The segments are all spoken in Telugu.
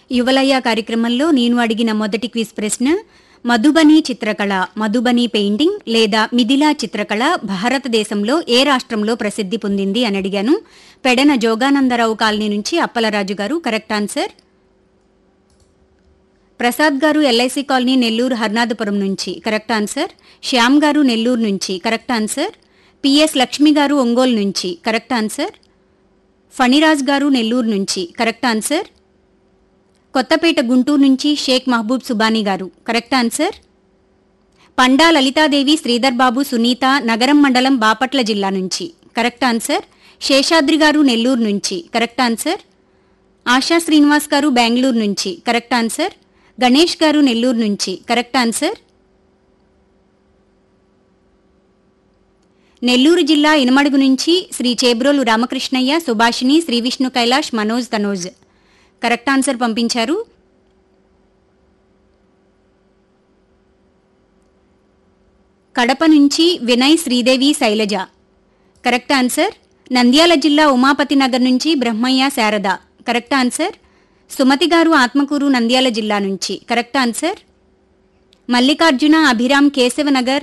యువలయ కార్యక్రమంలో నేను అడిగిన మొదటి క్విజ్ ప్రశ్న మధుబని చిత్రకళ మధుబని పెయింటింగ్ లేదా మిథిలా చిత్రకళ భారతదేశంలో ఏ రాష్ట్రంలో ప్రసిద్ధి పొందింది అని అడిగాను పెడన జోగానందరావు కాలనీ నుంచి అప్పలరాజు గారు కరెక్ట్ ఆన్సర్ ప్రసాద్ గారు ఎల్ఐసి కాలనీ నెల్లూరు హర్నాథపురం నుంచి కరెక్ట్ ఆన్సర్ శ్యామ్ గారు నెల్లూరు నుంచి కరెక్ట్ ఆన్సర్ పిఎస్ లక్ష్మి గారు ఒంగోలు నుంచి కరెక్ట్ ఆన్సర్ ఫణిరాజ్ గారు నెల్లూరు నుంచి కరెక్ట్ ఆన్సర్ కొత్తపేట గుంటూరు నుంచి షేక్ మహబూబ్ సుబానీ గారు కరెక్ట్ ఆన్సర్ పండా లలితాదేవి శ్రీధర్ బాబు సునీత నగరం మండలం బాపట్ల జిల్లా నుంచి కరెక్ట్ ఆన్సర్ శేషాద్రి గారు నెల్లూరు నుంచి కరెక్ట్ ఆన్సర్ ఆశా శ్రీనివాస్ గారు బెంగళూరు నుంచి కరెక్ట్ ఆన్సర్ గణేష్ గారు నెల్లూరు నుంచి కరెక్ట్ ఆన్సర్ నెల్లూరు జిల్లా ఇనమడుగు నుంచి శ్రీ చేబ్రోలు రామకృష్ణయ్య సుభాషిణి శ్రీ విష్ణు కైలాష్ మనోజ్ తనోజ్ కరెక్ట్ ఆన్సర్ పంపించారు కడప నుంచి వినయ్ శ్రీదేవి శైలజ కరెక్ట్ ఆన్సర్ నంద్యాల జిల్లా ఉమాపతి నగర్ నుంచి బ్రహ్మయ్య శారద కరెక్ట్ ఆన్సర్ సుమతి గారు ఆత్మకూరు నంద్యాల జిల్లా నుంచి కరెక్ట్ ఆన్సర్ మల్లికార్జున అభిరామ్ కేశవనగర్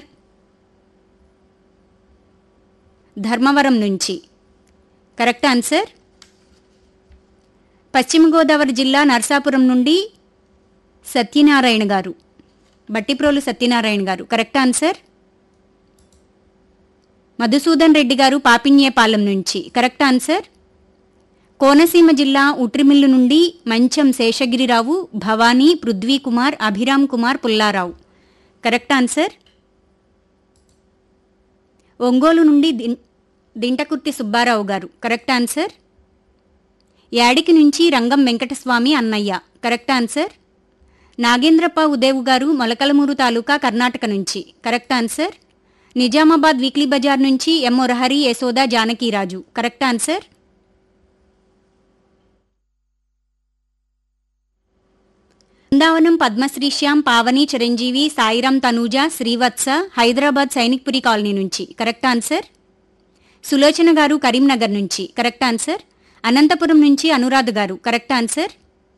ధర్మవరం నుంచి కరెక్ట్ ఆన్సర్ పశ్చిమ గోదావరి జిల్లా నర్సాపురం నుండి సత్యనారాయణ గారు బట్టిప్రోలు సత్యనారాయణ గారు కరెక్ట్ ఆన్సర్ మధుసూదన్ రెడ్డి గారు పాపిన్యేపాలెం నుంచి కరెక్ట్ ఆన్సర్ కోనసీమ జిల్లా ఉట్రిమిల్లు నుండి మంచం శేషగిరిరావు భవానీ పృథ్వీ కుమార్ అభిరామ్ కుమార్ పుల్లారావు కరెక్ట్ ఆన్సర్ ఒంగోలు నుండి దిన్- దింటకుర్తి సుబ్బారావు గారు కరెక్ట్ ఆన్సర్ యాడికి నుంచి రంగం వెంకటస్వామి అన్నయ్య కరెక్ట్ ఆన్సర్ నాగేంద్రప్ప ఉదేవు గారు మొలకలమూరు తాలూకా కర్ణాటక నుంచి కరెక్ట్ ఆన్సర్ నిజామాబాద్ వీక్లీ బజార్ నుంచి M Murahari Yashoda Janakiraju correct answer Brindavanam Padmasri Shyam Pavani Chiranjeevi Sairam Tanuja Srivatsa Hyderabad Sainikpuri colony నుంచి కరెక్ట్ ఆన్సర్ సులోచన గారు కరీంనగర్ నుంచి కరెక్ట్ ఆన్సర్ అనంతపురం నుంచి అనురాధ గారు కరెక్ట్ ఆన్సర్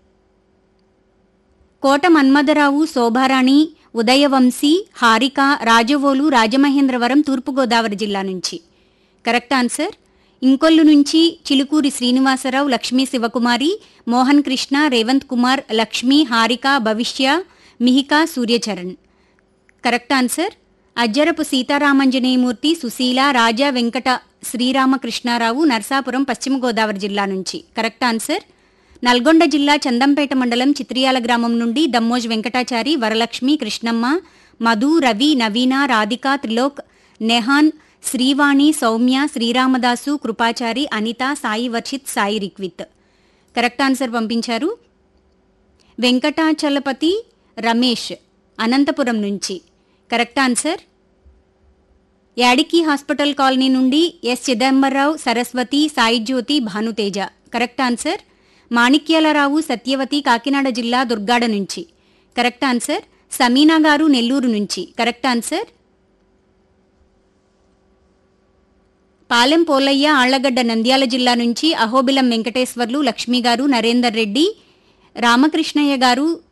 కోట మన్మథరావు శోభారాణి ఉదయవంశీ హారిక రాజవోలు రాజమహేంద్రవరం తూర్పుగోదావరి జిల్లా నుంచి కరెక్ట్ ఆన్సర్ ఇంకొల్లు నుంచి చిలుకూరి శ్రీనివాసరావు లక్ష్మీ శివకుమారి మోహన్ కృష్ణ రేవంత్ కుమార్ లక్ష్మి హారిక భవిష్య మిహికా సూర్యచరణ్ కరెక్ట్ ఆన్సర్ అజ్జరపు సీతారామంజనేయమూర్తి సుశీల రాజా వెంకట శ్రీరామకృష్ణారావు నర్సాపురం పశ్చిమ గోదావరి జిల్లా నుంచి కరెక్ట్ ఆన్సర్ నల్గొండ జిల్లా చందంపేట మండలం చిత్రియాల గ్రామం నుండి దమ్మోజ్ వెంకటాచారి వరలక్ష్మి కృష్ణమ్మ మధు రవి నవీన రాధిక త్రిలోక్ నెహాన్ శ్రీవాణి సౌమ్య శ్రీరామదాసు కృపాచారి అనిత సాయి వర్షిత్ సాయి రిక్విత్ కరెక్ట్ ఆన్సర్ పంపించారు వెంకటాచలపతి రమేష్ అనంతపురం నుంచి correct answer Yadiki hospital colony నుండి S Chidambararao Saraswathi Sai Jyothi Bhanuteja correct answer Manikyalarao Satyavathi Kakinada జిల్లా దుర్గాడ నుంచి కరెక్ట్ ఆన్సర్ సమీనా గారు నెల్లూరు నుంచి కరెక్ట్ ఆన్సర్ పాలెం పోలయ్య ఆళ్లగడ్డ నంద్యాల జిల్లా నుంచి అహోబిలం వెంకటేశ్వర్లు లక్ష్మి గారు నరేందర్ రెడ్డి రామకృష్ణయ్య గారు